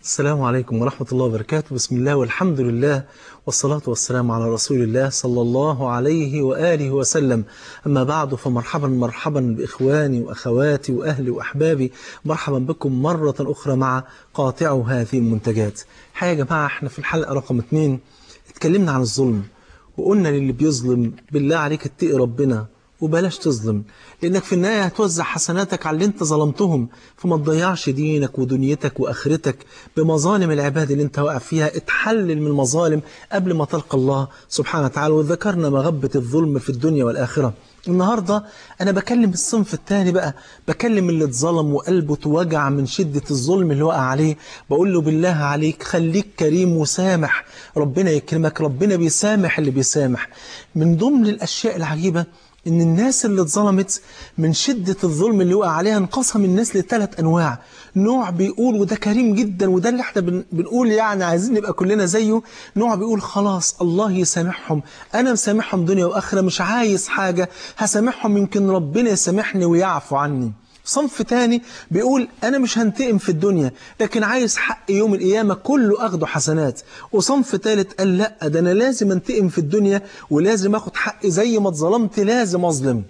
السلام عليكم ورحمة الله وبركاته بسم الله والحمد لله والصلاة والسلام على رسول الله صلى الله عليه وآله وسلم أما بعد فمرحبا مرحبا بإخواني وأخواتي وأهلي وأحبابي مرحبا بكم مرة أخرى مع قاطع هذه المنتجات حقيقة يا جماعة احنا في الحلقة رقم اتنين اتكلمنا عن الظلم وقلنا للي بيظلم بالله عليك اتقي ربنا وبلاش تظلم لأنك في النهاية هتوزع حسناتك على اللي انت ظلمتهم فما تضيعش دينك ودنيتك وآخرتك بمظالم العباد اللي انت واقع فيها اتحلل من المظالم قبل ما تلقى الله سبحانه وتعالى وذكرنا مغبة الظلم في الدنيا والآخرة النهاردة أنا بكلم الصنف الثاني بقى بكلم اللي اتظلم وقلبه توجع من شدة الظلم اللي وقع عليه بقول له بالله عليك خليك كريم وسامح ربنا يكرمك ربنا بيسامح اللي بيسامح من ضمن الأشياء العجيبة ان الناس اللي اتظلمت من شدة الظلم اللي وقع عليها انقسم الناس لثلاث انواع نوع بيقول وده كريم جدا وده اللي احنا بن بنقول يعني عايزين نبقى كلنا زيه نوع بيقول خلاص الله يسامحهم انا مسامحهم دنيا واخره مش عايز حاجة هسامحهم يمكن ربنا يسامحني ويعفو عني صنف تاني بيقول أنا مش هنتقم في الدنيا لكن عايز حق يوم القيامة كله أخده حسنات وصنف تالت قال لا ده أنا لازم انتقم في الدنيا ولازم أخد حقي زي ما اتظلمت لازم أظلم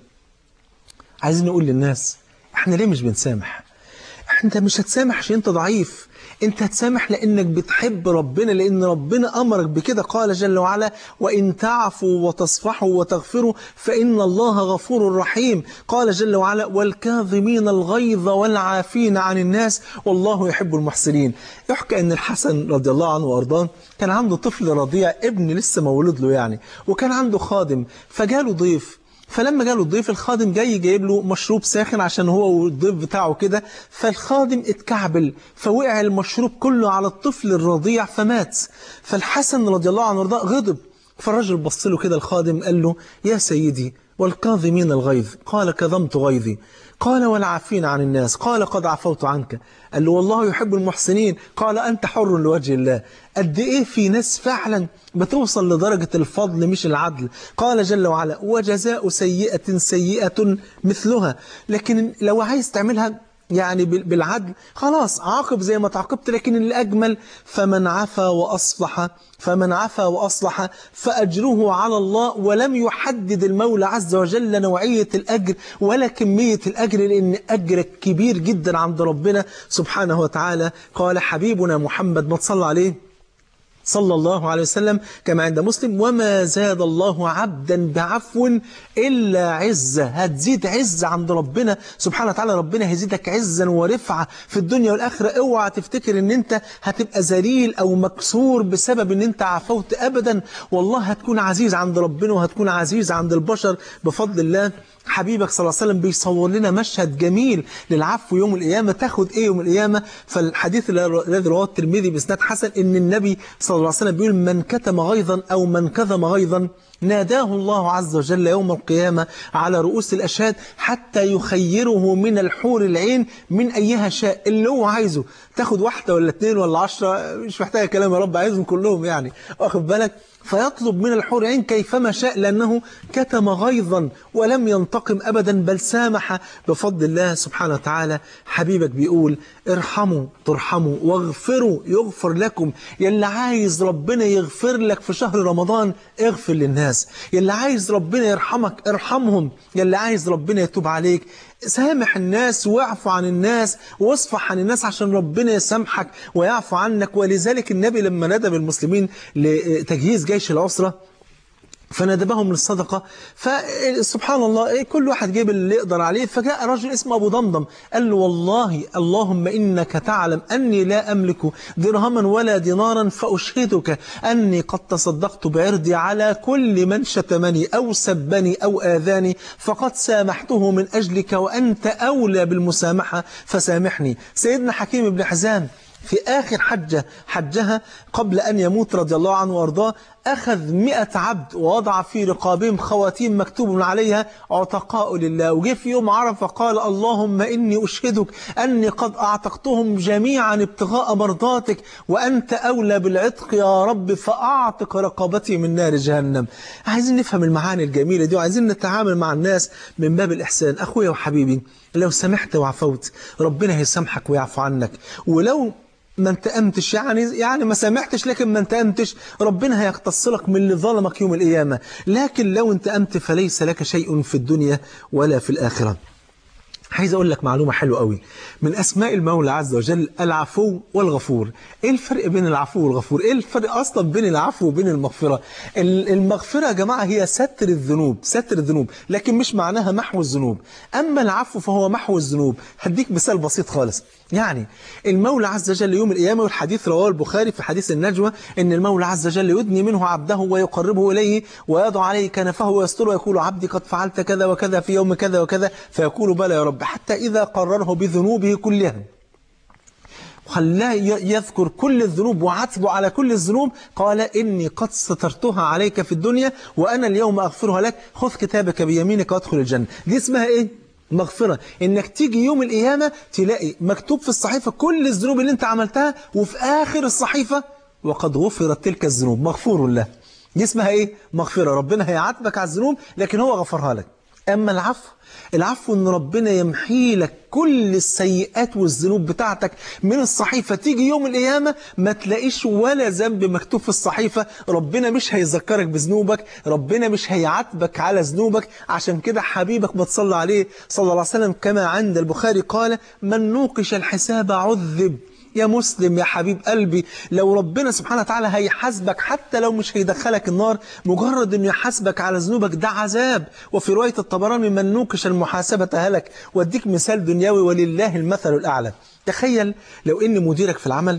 عايزين نقول للناس احنا ليه مش بنسامح انت مش هتسامح عشان انت ضعيف انت هتسامح لانك بتحب ربنا لان ربنا امرك بكده قال جل وعلا وان تعفوا وتصفحوا وتغفروا فان الله غفور رحيم قال جل وعلا والكاظمين الغيظ والعافين عن الناس والله يحب المحسنين يحكى ان الحسن رضي الله عنه وارضاه كان عنده طفل رضيع ابن لسه مولود له يعني وكان عنده خادم فجاله ضيف فلما جاله الضيف الخادم جاي جايب له مشروب ساخن عشان هو والضيف بتاعه كده فالخادم اتكعبل فوقع المشروب كله على الطفل الرضيع فمات فالحسن رضي الله عنه وارضاه غضب فالرجل بص له كده الخادم قال له يا سيدي والكاظمين الغيظ قال كظمت غيظي قال والعافين عن الناس قال قد عفوت عنك قال له والله يحب المحسنين قال أنت حر لوجه الله قد إيه في ناس فعلا بتوصل لدرجة الفضل مش العدل قال جل وعلا وجزاء سيئة سيئة مثلها لكن لو عايز تعملها يعني بالعدل خلاص عاقب زي ما تعاقبت لكن اللي أجمل فمن عفا وأصلح فمن عفا وأصلح فأجره على الله ولم يحدد المولى عز وجل نوعية الأجر ولا كمية الأجر لأن أجرك كبير جدا عند ربنا سبحانه وتعالى قال حبيبنا محمد ما تصلى عليه صلى الله عليه وسلم كما عند مسلم وما زاد الله عبدا بعفو إلا عزة هتزيد عزة عند ربنا سبحانه وتعالى ربنا هيزيدك عزا ورفعة في الدنيا والآخرة اوعى تفتكر ان انت هتبقى ذليل او مكسور بسبب ان انت عفوت ابدا والله هتكون عزيز عند ربنا وهتكون عزيز عند البشر بفضل الله حبيبك صلى الله عليه وسلم بيصور لنا مشهد جميل للعفو يوم القيامة تاخد ايه يوم القيامة فالحديث الذي رواه الترمذي بإسناد حسن ان النبي صلى الله عليه وسلم بيقول من كتم غيظا أو من كظم غيظا ناداه الله عز وجل يوم القيامة على رؤوس الأشهاد حتى يخيره من الحور العين من أيها شاء اللي هو عايزه تاخد واحدة ولا اتنين ولا عشرة مش محتاجة كلام يا رب عايزهم كلهم يعني واخد بالك فيطلب من الحور العين كيفما شاء لأنه كتم غيظا ولم ينتقم أبدا بل سامح بفضل الله سبحانه وتعالى حبيبك بيقول ارحموا ترحموا واغفروا يغفر لكم يلي عايز ربنا يغفر لك في شهر رمضان اغفر للناس يلي عايز ربنا يرحمك ارحمهم يلي عايز ربنا يتوب عليك سامح الناس واعفو عن الناس واصفح عن الناس عشان ربنا يسامحك ويعفو عنك ولذلك النبي لما ندب المسلمين لتجهيز جيش العسرة فندبهم للصدقة فسبحان الله إيه كل واحد جيب اللي يقدر عليه فجاء رجل اسمه أبو ضمضم قال له والله اللهم إنك تعلم أني لا أملك درهما ولا دينارا فأشهدك أني قد تصدقت بعرضي على كل من شتمني أو سبني أو آذاني فقد سامحته من أجلك وأنت أولى بالمسامحة فسامحني سيدنا حكيم بن حزام في آخر حجة حجها قبل أن يموت رضي الله عنه وارضاه أخذ مئة عبد ووضع في رقابهم خواتيم مكتوب عليها عتقاء لله وجه في يوم عرفة قال اللهم إني أشهدك أني قد أعتقتهم جميعا ابتغاء مرضاتك وأنت أولى بالعتق يا رب فأعتق رقبتي من نار جهنم عايزين نفهم المعاني الجميلة دي وعايزين نتعامل مع الناس من باب الإحسان أخويا وحبيبي لو سمحت وعفوت ربنا هيسامحك ويعفو عنك ولو ما انتقمتش يعني يعني ما سامحتش لكن ما انتقمتش ربنا هيقتص لك من اللي ظلمك يوم القيامة لكن لو انتقمت فليس لك شيء في الدنيا ولا في الآخرة عايز اقول لك معلومة حلوة قوي من اسماء المولى عز وجل العفو والغفور ايه الفرق بين العفو والغفور ايه الفرق اصلا بين العفو وبين المغفرة المغفرة يا جماعة هي ستر الذنوب ستر الذنوب لكن مش معناها محو الذنوب اما العفو فهو محو الذنوب هديك مثال بسيط خالص يعني المولى عز وجل يوم القيامة والحديث رواه البخاري في حديث النجوى ان المولى عز وجل يدني منه عبده ويقربه اليه ويضع عليه كنفه ويستره ويقول عبدي قد فعلت كذا وكذا في يوم كذا وكذا فيقول بلى يا رب حتى إذا قرره بذنوبه كلها خلاه يذكر كل الذنوب وعاتبه على كل الذنوب قال إني قد سترتها عليك في الدنيا وأنا اليوم أغفرها لك خذ كتابك بيمينك وادخل الجنة دي اسمها إيه؟ مغفرة إنك تيجي يوم القيامة تلاقي مكتوب في الصحيفة كل الذنوب اللي انت عملتها وفي آخر الصحيفة وقد غفرت تلك الذنوب مغفور له دي اسمها إيه؟ مغفرة ربنا هيعاتبك على الذنوب لكن هو غفرها لك أما العفو العفو ان ربنا يمحي لك كل السيئات والذنوب بتاعتك من الصحيفة تيجي يوم القيامة ما تلاقيش ولا ذنب مكتوب في الصحيفة ربنا مش هيذكرك بذنوبك ربنا مش هيعاتبك على ذنوبك عشان كده حبيبك ما تصلى عليه صلى الله عليه وسلم كما عند البخاري قال من نوقش الحساب عذب يا مسلم يا حبيب قلبي لو ربنا سبحانه وتعالى هيحاسبك حتى لو مش هيدخلك النار مجرد انه يحاسبك على ذنوبك ده عذاب وفي رواية الطبراني من نوقش المحاسبة هلك واديك مثال دنيوي ولله المثل الأعلى تخيل لو ان مديرك في العمل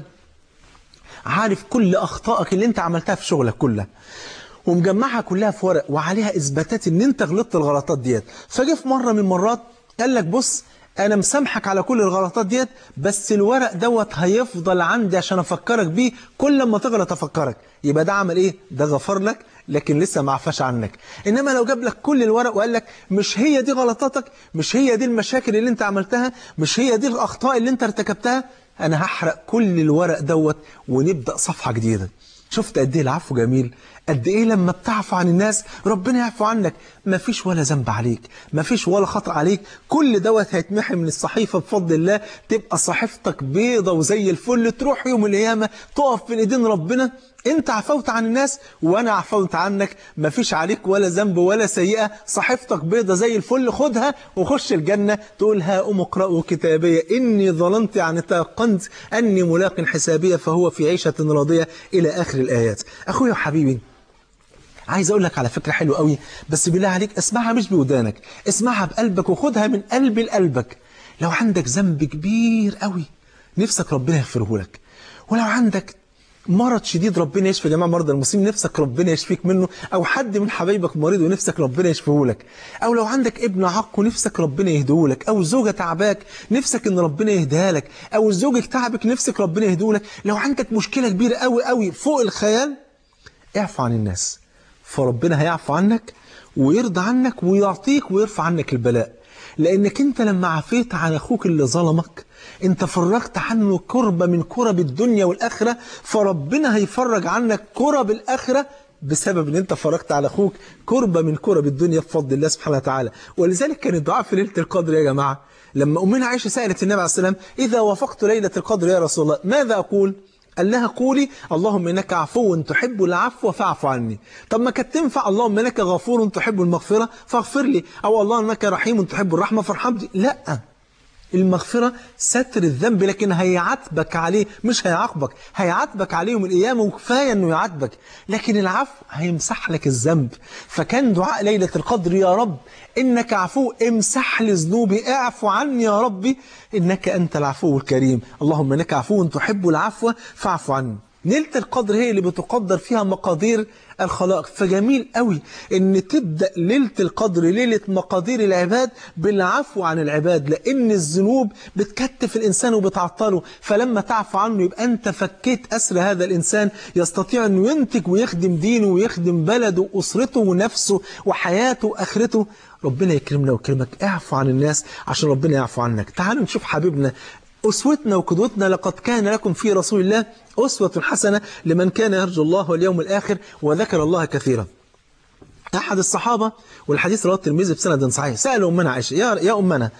عارف كل أخطائك اللي انت عملتها في شغلك كلها ومجمعها كلها في ورق وعليها إثباتات ان انت غلطت الغلطات ديت فجه في مرة من المرات قال لك بص انا مسامحك على كل الغلطات ديت بس الورق دوت هيفضل عندي عشان افكرك بيه كل ما تغلط افكرك يبقى ده عمل ايه ده غفر لك لكن لسه ما عفاش عنك انما لو جاب لك كل الورق وقال لك مش هي دي غلطاتك مش هي دي المشاكل اللي انت عملتها مش هي دي الاخطاء اللي انت ارتكبتها انا هحرق كل الورق دوت ونبدا صفحه جديده شفت قد ايه العفو جميل قد ايه لما بتعفو عن الناس ربنا يعفو عنك ما فيش ولا ذنب عليك ما فيش ولا خطأ عليك كل دوت هيتمحي من الصحيفة بفضل الله تبقى صحيفتك بيضة وزي الفل تروح يوم القيامة تقف في ايدين ربنا انت عفوت عن الناس وانا عفوت عنك ما فيش عليك ولا ذنب ولا سيئة صحيفتك بيضة زي الفل خدها وخش الجنة تقول ها أم اقرأوا كتابية إني ظننت يعني تيقنت أني ملاق حسابية فهو في عيشة راضية إلى آخر الآيات أخويا وحبيبي عايز اقول لك على فكرة حلوة قوي بس بالله عليك اسمعها مش بودانك اسمعها بقلبك وخدها من قلب لقلبك لو عندك ذنب كبير قوي نفسك ربنا يغفره لك ولو عندك مرض شديد ربنا يشفي جماعة مرضى المسلمين نفسك ربنا يشفيك منه أو حد من حبايبك مريض ونفسك ربنا يشفيه لك أو لو عندك ابن عق ونفسك ربنا يهديه لك أو زوجة تعباك نفسك إن ربنا يهديها لك أو زوجك تعبك نفسك ربنا يهديه لك لو عندك مشكلة كبيرة قوي قوي فوق الخيال اعفو عن الناس فربنا هيعفو عنك ويرضى عنك ويعطيك ويرفع عنك البلاء لأنك أنت لما عفيت عن أخوك اللي ظلمك أنت فرجت عنه كربة من كرب الدنيا والآخرة فربنا هيفرج عنك كرب الآخرة بسبب ان انت فرجت على اخوك كربة من كرب الدنيا بفضل الله سبحانه وتعالى ولذلك كان الدعاء في ليلة القدر يا جماعة لما أمنا عائشة سألت النبي عليه السلام إذا وافقت ليلة القدر يا رسول الله ماذا أقول؟ قال لها قولي اللهم انك عفو تحب العفو فاعف عني طب ما كانت تنفع اللهم انك غفور تحب المغفرة فاغفر لي او اللهم انك رحيم تحب الرحمة فارحمني لا المغفرة ستر الذنب لكن هيعاتبك عليه مش هيعاقبك هيعاتبك عليه يوم القيامة وكفاية انه يعاتبك لكن العفو هيمسح لك الذنب فكان دعاء ليلة القدر يا رب إنك عفو امسح لي ذنوبي اعفو عني يا ربي إنك أنت العفو الكريم اللهم إنك عفو تحب العفو فاعف عني ليلة القدر هي اللي بتقدر فيها مقادير الخلائق فجميل قوي ان تبدأ ليلة القدر ليلة مقادير العباد بالعفو عن العباد لان الذنوب بتكتف الانسان وبتعطله فلما تعفو عنه يبقى انت فكيت اسر هذا الانسان يستطيع انه ينتج ويخدم دينه ويخدم بلده واسرته ونفسه وحياته واخرته ربنا يكرمنا ويكرمك اعفو عن الناس عشان ربنا يعفو عنك تعالوا نشوف حبيبنا أسوتنا وقدوتنا لقد كان لكم في رسول الله أسوة حسنة لمن كان يرجو الله واليوم الآخر وذكر الله كثيرا أحد الصحابة والحديث رواه الترمذي بسند صحيح سأل أمنا عائشة يا, يا أمنا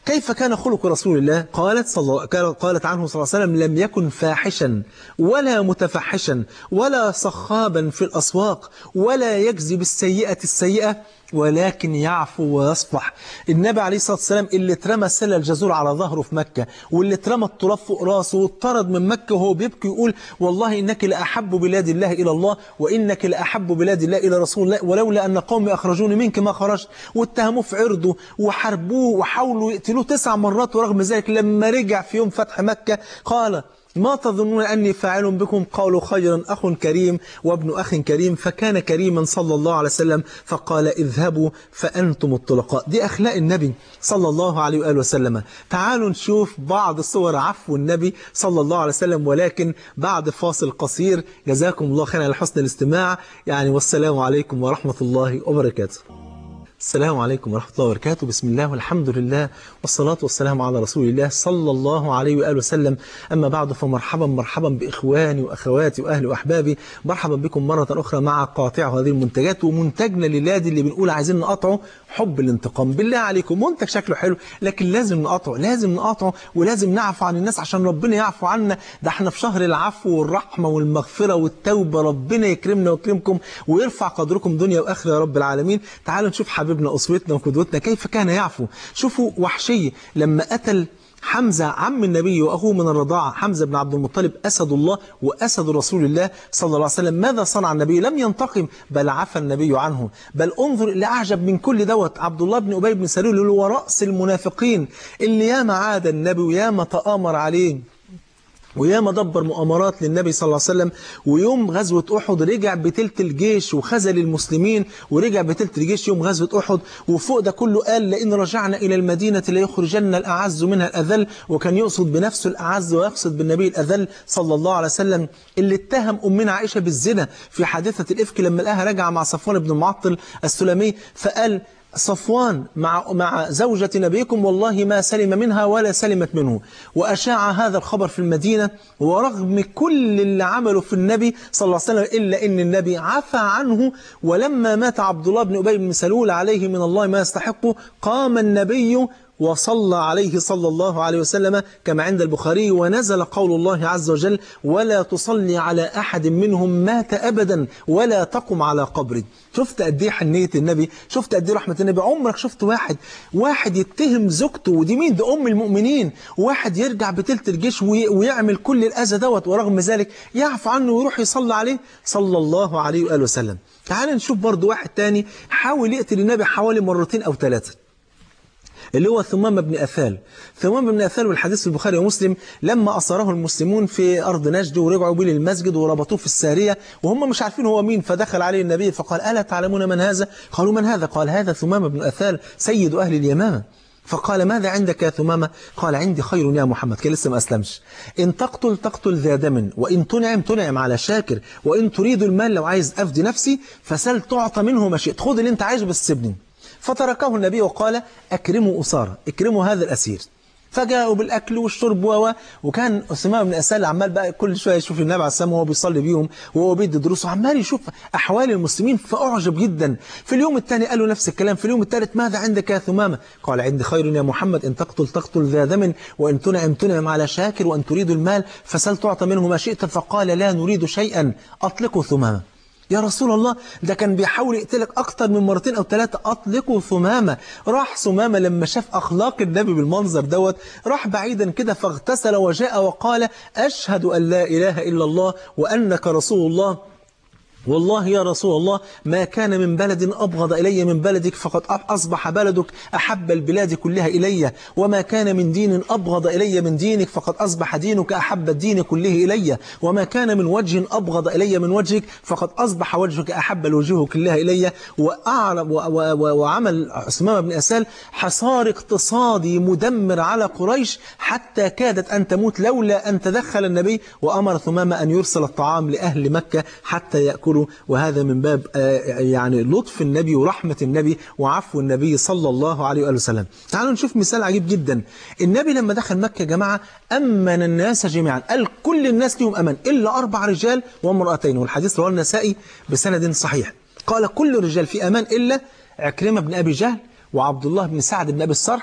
كيف كان خلق رسول الله قالت صلى قالت عنه صلى الله عليه وسلم لم يكن فاحشا ولا متفحشا ولا صخابا في الأسواق ولا يجزي بالسيئة السيئة ولكن يعفو ويصفح النبي عليه الصلاة والسلام اللي اترمى سلة الجزور على ظهره في مكة واللي اترمى التراب فوق راسه واطرد من مكة وهو بيبكي يقول والله إنك لأحب بلاد الله إلى الله وإنك لأحب بلاد الله إلى رسول الله ولولا أن قومي أخرجوني منك ما خرجت واتهموه في عرضه وحاربوه وحاولوا يقتلوه تسع مرات ورغم ذلك لما رجع في يوم فتح مكة قال ما تظنون أني فاعل بكم قالوا خيرا أخ كريم وابن أخ كريم فكان كريما صلى الله عليه وسلم فقال اذهبوا فأنتم الطلقاء دي أخلاق النبي صلى الله عليه وآله وسلم تعالوا نشوف بعض صور عفو النبي صلى الله عليه وسلم ولكن بعد فاصل قصير جزاكم الله خيرا على حسن الاستماع يعني والسلام عليكم ورحمة الله وبركاته السلام عليكم ورحمة الله وبركاته بسم الله والحمد لله والصلاة والسلام على رسول الله صلى الله عليه وآله وسلم أما بعد فمرحبا مرحبا بإخواني وأخواتي وأهلي وأحبابي مرحبا بكم مرة أخرى مع قاطع هذه المنتجات ومنتجنا للادي اللي بنقول عايزين نقطعه حب الانتقام بالله عليكم منتج شكله حلو لكن لازم نقطعه لازم نقطعه ولازم نعفو عن الناس عشان ربنا يعفو عنا ده احنا في شهر العفو والرحمة والمغفرة والتوبة ربنا يكرمنا ويكرمكم ويرفع قدركم دنيا وآخرة يا رب العالمين تعالوا نشوف حبيبنا أسوتنا وقدوتنا كيف كان يعفو شوفوا وحشي لما قتل حمزة عم النبي وأخوه من الرضاعة حمزة بن عبد المطلب أسد الله وأسد رسول الله صلى الله عليه وسلم ماذا صنع النبي لم ينتقم بل عفى النبي عنه بل انظر اللي أعجب من كل دوت عبد الله بن أبي بن سلول اللي هو رأس المنافقين اللي ياما عاد النبي وياما تآمر عليه وياما دبر مؤامرات للنبي صلى الله عليه وسلم ويوم غزوة أحد رجع بتلت الجيش وخذل المسلمين ورجع بتلت الجيش يوم غزوة أحد وفوق ده كله قال لئن رجعنا إلى المدينة ليخرجن الأعز منها الأذل وكان يقصد بنفسه الأعز ويقصد بالنبي الأذل صلى الله عليه وسلم اللي اتهم أمنا عائشة بالزنا في حادثة الإفك لما لقاها راجعة مع صفوان بن المعطل السلمي فقال صفوان مع مع زوجة نبيكم والله ما سلم منها ولا سلمت منه وأشاع هذا الخبر في المدينة ورغم كل اللي عمله في النبي صلى الله عليه وسلم إلا أن النبي عفى عنه ولما مات عبد الله بن أبي بن سلول عليه من الله ما يستحقه قام النبي وصلى عليه صلى الله عليه وسلم كما عند البخاري ونزل قول الله عز وجل ولا تصلي على أحد منهم مات أبدا ولا تقم على قبره شفت قد ايه حنية النبي شفت قد ايه رحمة النبي عمرك شفت واحد واحد يتهم زوجته ودي مين ده أم المؤمنين واحد يرجع بتلت الجيش ويعمل كل الأذى دوت ورغم ذلك يعفو عنه ويروح يصلي عليه صلى الله عليه وآله وسلم تعال نشوف برضو واحد تاني حاول يقتل النبي حوالي مرتين أو ثلاثة اللي هو ثمام بن أثال ثمام بن أثال والحديث في البخاري ومسلم لما أصره المسلمون في أرض نجد ورجعوا به للمسجد وربطوه في السارية وهم مش عارفين هو مين فدخل عليه النبي فقال ألا تعلمون من هذا قالوا من هذا قال هذا ثمام بن أثال سيد أهل اليمامة فقال ماذا عندك يا ثمامة قال عندي خير يا محمد كان لسه ما أسلمش إن تقتل تقتل ذا دم وإن تنعم تنعم على شاكر وإن تريد المال لو عايز أفدي نفسي فسل تعطى منه ما شئت خذ اللي أنت عايزه بس سيبني فتركه النبي وقال أكرموا أسارة اكرموا هذا الأسير فجاءوا بالأكل والشرب و وكان أسماء بن أسال عمال بقى كل شوية يشوف النبي عليه السلام وهو بيصلي بيهم وهو بيدي دروسه عمال يشوف أحوال المسلمين فأعجب جدا في اليوم الثاني قالوا نفس الكلام في اليوم الثالث ماذا عندك يا ثمامة قال عندي خير يا محمد إن تقتل تقتل ذا دم وإن تنعم تنعم على شاكر وإن تريد المال فسل تعطى منه ما شئت فقال لا نريد شيئا أطلقوا ثمامة يا رسول الله ده كان بيحاول يقتلك أكتر من مرتين أو ثلاثة أطلقوا ثمامة راح ثمامة لما شاف أخلاق النبي بالمنظر دوت راح بعيدا كده فاغتسل وجاء وقال أشهد أن لا إله إلا الله وأنك رسول الله والله يا رسول الله ما كان من بلد أبغض إلي من بلدك فقد أصبح بلدك أحب البلاد كلها إلي وما كان من دين أبغض إلي من دينك فقد أصبح دينك أحب الدين كله إلي وما كان من وجه أبغض إلي من وجهك فقد أصبح وجهك أحب الوجوه كلها إلي وأعرب وعمل عثمان بن أسال حصار اقتصادي مدمر على قريش حتى كادت أن تموت لولا أن تدخل النبي وأمر ثمامة أن يرسل الطعام لأهل مكة حتى يأكل يذكره وهذا من باب يعني لطف النبي ورحمة النبي وعفو النبي صلى الله عليه وآله وسلم تعالوا نشوف مثال عجيب جدا النبي لما دخل مكة يا جماعة أمن الناس جميعا قال كل الناس لهم أمان إلا أربع رجال وامرأتين والحديث رواه النسائي بسند صحيح قال كل الرجال في أمان إلا عكرمة بن أبي جهل وعبد الله بن سعد بن أبي الصرح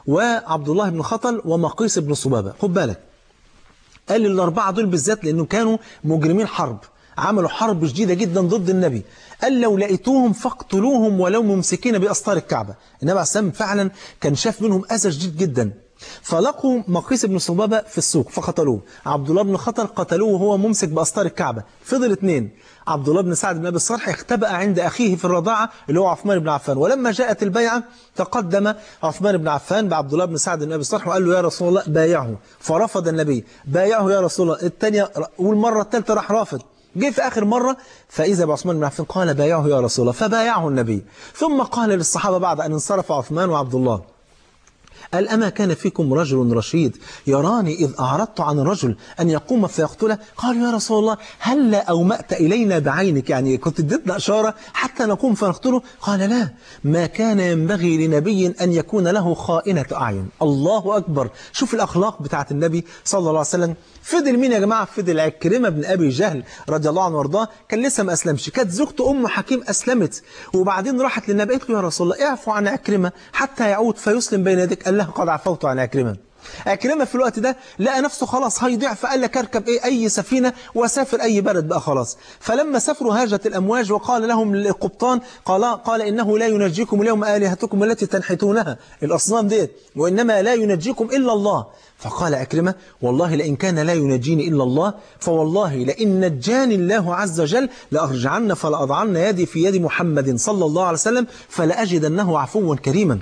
وعبد الله بن خطل ومقيس بن صبابة خد بالك قال الأربعة دول بالذات لأنه كانوا مجرمين حرب عملوا حرب شديدة جدا ضد النبي قال لو لقيتوهم فاقتلوهم ولو ممسكين بأسطار الكعبة النبي عليه السلام فعلا كان شاف منهم أذى شديد جدا فلقوا مقيس بن صبابة في السوق فقتلوه عبد الله بن خطل قتلوه وهو ممسك بأسطار الكعبة فضل اثنين عبد الله بن سعد بن أبي الصرح اختبأ عند أخيه في الرضاعة اللي هو عثمان بن عفان ولما جاءت البيعة تقدم عثمان بن عفان بعبد الله بن سعد بن أبي الصرح وقال له يا رسول الله بايعه فرفض النبي بايعه يا رسول الله الثانية والمرة الثالثة راح رافض جه في آخر مرة فإذا بعثمان بن عفان قال بايعه يا رسول الله فبايعه النبي ثم قال للصحابة بعد أن انصرف عثمان وعبد الله قال أما كان فيكم رجل رشيد يراني إذ أعرضت عن الرجل أن يقوم فيقتله قالوا يا رسول الله هل أومأت إلينا بعينك يعني كنت اديتنا إشارة حتى نقوم فنقتله قال لا ما كان ينبغي لنبي أن يكون له خائنة أعين الله أكبر شوف الأخلاق بتاعت النبي صلى الله عليه وسلم فضل مين يا جماعة فضل عكرمة بن أبي جهل رضي الله عنه وارضاه كان لسه ما أسلمش كانت زوجته أم حكيم أسلمت وبعدين راحت للنبي قالت له يا رسول الله اعفو عن عكرمة حتى يعود فيسلم بين يديك قال لها قد عفوت عن عكرمة عكرمة في الوقت ده لقى نفسه خلاص هيضيع فقال لك اركب ايه اي سفينة وسافر اي بلد بقى خلاص فلما سافروا هاجت الامواج وقال لهم القبطان قال قال انه لا ينجيكم اليوم الهتكم التي تنحتونها الاصنام ديت وانما لا ينجيكم الا الله فقال أكرمة والله لئن كان لا ينجيني إلا الله فوالله لئن نجاني الله عز وجل لأرجعن فلأضعن يدي في يد محمد صلى الله عليه وسلم فلأجدنه عفوا كريما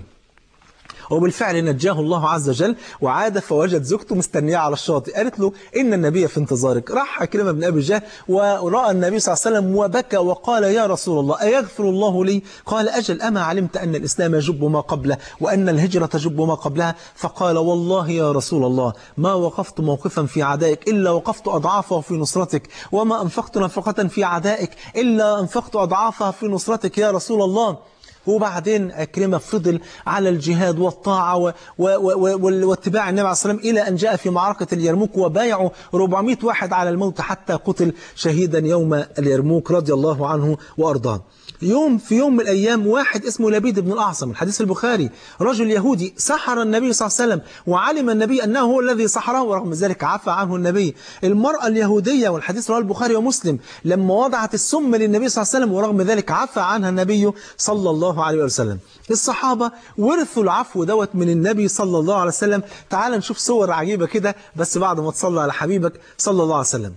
وبالفعل نجاه الله عز وجل وعاد فوجد زوجته مستنية على الشاطئ قالت له إن النبي في انتظارك راح أكرمة بن أبي جهل ورأى النبي صلى الله عليه وسلم وبكى وقال يا رسول الله أيغفر الله لي قال أجل أما علمت أن الإسلام يجب ما قبله وأن الهجرة تجب ما قبلها فقال والله يا رسول الله ما وقفت موقفا في عدائك إلا وقفت أضعافه في نصرتك وما أنفقت نفقة في عدائك إلا أنفقت أضعافها في نصرتك يا رسول الله وبعدين أكرمة فضل على الجهاد والطاعة و و و واتباع النبي عليه الصلاة والسلام إلى أن جاء في معركة اليرموك وبايعوا 400 واحد على الموت حتى قتل شهيدا يوم اليرموك رضي الله عنه وأرضاه يوم في يوم من الأيام واحد اسمه لبيد بن الأعصم الحديث البخاري رجل يهودي سحر النبي صلى الله عليه وسلم وعلم النبي أنه هو الذي سحره ورغم ذلك عفى عنه النبي المرأة اليهودية والحديث رواه البخاري ومسلم لما وضعت السم للنبي صلى الله عليه وسلم ورغم ذلك عفى عنها النبي صلى الله عليه وسلم الصحابة ورثوا العفو دوت من النبي صلى الله عليه وسلم تعال نشوف صور عجيبة كده بس بعد ما تصلى على حبيبك صلى الله عليه وسلم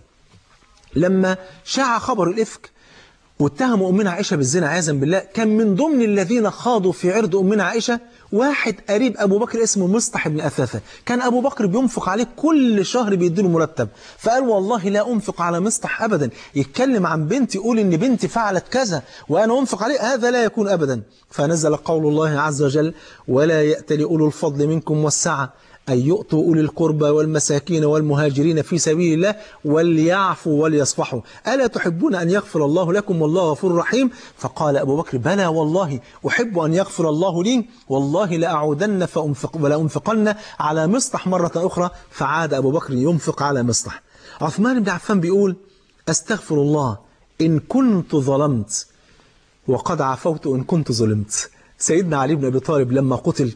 لما شاع خبر الإفك واتهموا أمنا عائشة بالزنا عياذا بالله كان من ضمن الذين خاضوا في عرض أمنا عائشة واحد قريب أبو بكر اسمه مصطح بن أثاثة كان أبو بكر بينفق عليه كل شهر بيديله مرتب فقال والله لا أنفق على مصطح أبدا يتكلم عن بنتي يقول إن بنتي فعلت كذا وأنا أنفق عليه هذا لا يكون أبدا فنزل قول الله عز وجل ولا يأتل أولو الفضل منكم والسعة أن يؤتوا أولي القربى والمساكين والمهاجرين في سبيل الله وليعفوا وليصفحوا ألا تحبون أن يغفر الله لكم والله غفور رحيم فقال أبو بكر بلى والله أحب أن يغفر الله لي والله لأعودن فأنفق ولا أنفقن على مصطح مرة أخرى فعاد أبو بكر ينفق على مصطح عثمان بن عفان بيقول أستغفر الله إن كنت ظلمت وقد عفوت إن كنت ظلمت سيدنا علي بن أبي طالب لما قتل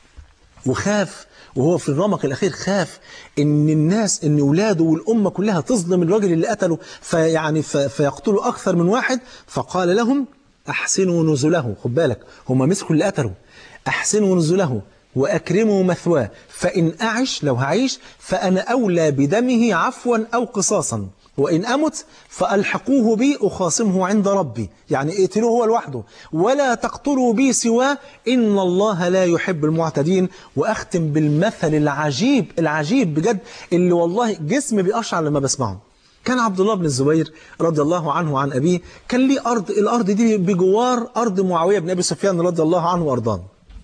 وخاف وهو في الرمق الأخير خاف إن الناس إن أولاده والأمة كلها تظلم الراجل اللي قتله فيعني فيقتلوا أكثر من واحد فقال لهم أحسنوا نزله خد بالك هم مسكوا اللي قتلوا أحسنوا نزله وأكرموا مثواه فإن أعش لو هعيش فأنا أولى بدمه عفوا أو قصاصا وإن أمت فألحقوه بي أخاصمه عند ربي يعني اقتلوه هو لوحده ولا تقتلوا بي سواه إن الله لا يحب المعتدين وأختم بالمثل العجيب العجيب بجد اللي والله جسمي بيقشعر لما بسمعه كان عبد الله بن الزبير رضي الله عنه وعن أبيه كان ليه أرض الأرض دي بجوار أرض معاوية بن أبي سفيان رضي الله عنه وأرضاه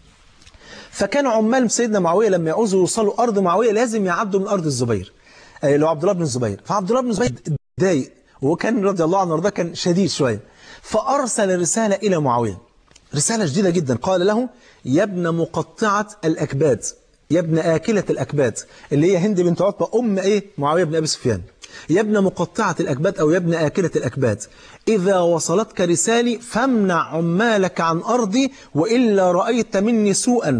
فكان عمال سيدنا معاوية لما يعوزوا يوصلوا أرض معاوية لازم يعدوا من أرض الزبير اللي هو عبد الله بن الزبير فعبد الله بن الزبير اتضايق وكان رضي الله عنه وارضاه كان شديد شوية فأرسل رسالة إلى معاوية رسالة شديدة جدا قال له يا ابن مقطعة الأكباد يا ابن آكلة الأكباد اللي هي هند بنت عتبة أم إيه معاوية بن أبي سفيان يا ابن مقطعة الأكباد أو يا ابن آكلة الأكباد إذا وصلتك رسالي فامنع عمالك عن أرضي وإلا رأيت مني سوءا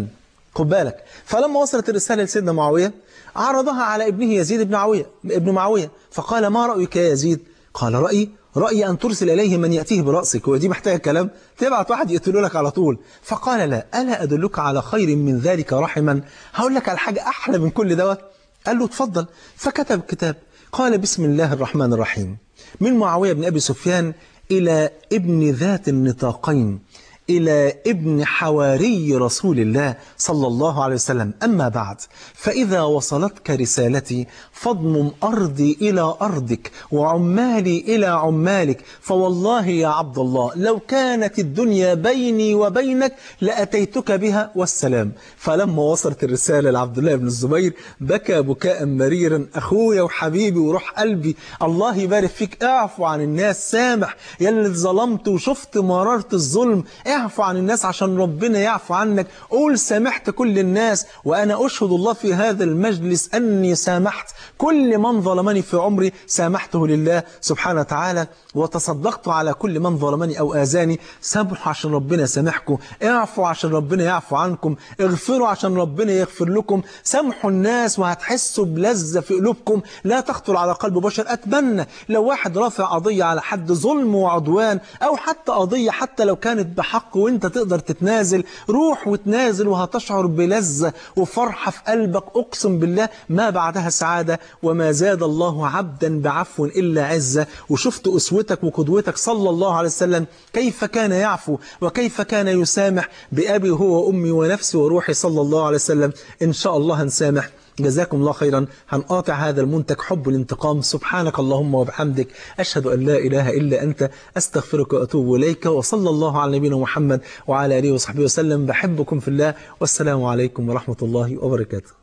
خد بالك فلما وصلت الرسالة لسيدنا معاوية عرضها على ابنه يزيد بن معاوية ابن معاوية فقال ما رأيك يا يزيد قال رأيي رأيي أن ترسل إليه من يأتيه برأسك ودي محتاجة كلام تبعت واحد يقتله لك على طول فقال لا ألا أدلك على خير من ذلك رحما هقول لك على حاجة أحلى من كل دوت قال له اتفضل فكتب كتاب قال بسم الله الرحمن الرحيم من معاوية بن أبي سفيان إلى ابن ذات النطاقين إلى ابن حواري رسول الله صلى الله عليه وسلم أما بعد فإذا وصلتك رسالتي فاضمم أرضي إلى أرضك وعمالي إلى عمالك فوالله يا عبد الله لو كانت الدنيا بيني وبينك لأتيتك بها والسلام فلما وصلت الرسالة لعبد الله بن الزبير بكى بكاء مريرا أخويا وحبيبي وروح قلبي الله يبارك فيك اعفو عن الناس سامح يا اللي ظلمت وشفت مرارة الظلم اعفو عن الناس عشان ربنا يعفو عنك قول سامحت كل الناس وأنا أشهد الله في هذا المجلس أني سامحت كل من ظلمني في عمري سامحته لله سبحانه وتعالى وتصدقت على كل من ظلمني أو آذاني سامحوا عشان ربنا يسامحكم اعفوا عشان ربنا يعفو عنكم اغفروا عشان ربنا يغفر لكم سامحوا الناس وهتحسوا بلذة في قلوبكم لا تخطر على قلب بشر أتمنى لو واحد رافع قضية على حد ظلم وعدوان أو حتى قضية حتى لو كانت بحق وانت تقدر تتنازل روح وتنازل وهتشعر بلذة وفرحة في قلبك أقسم بالله ما بعدها سعادة وما زاد الله عبدا بعفو إلا عزة وشفت أسوتك وقدوتك صلى الله عليه وسلم كيف كان يعفو وكيف كان يسامح بأبي هو وأمي ونفسي وروحي صلى الله عليه وسلم إن شاء الله هنسامح جزاكم الله خيرا هنقاطع هذا المنتج حب الانتقام سبحانك اللهم وبحمدك أشهد أن لا إله إلا أنت أستغفرك وأتوب إليك وصلى الله على نبينا محمد وعلى آله وصحبه وسلم بحبكم في الله والسلام عليكم ورحمة الله وبركاته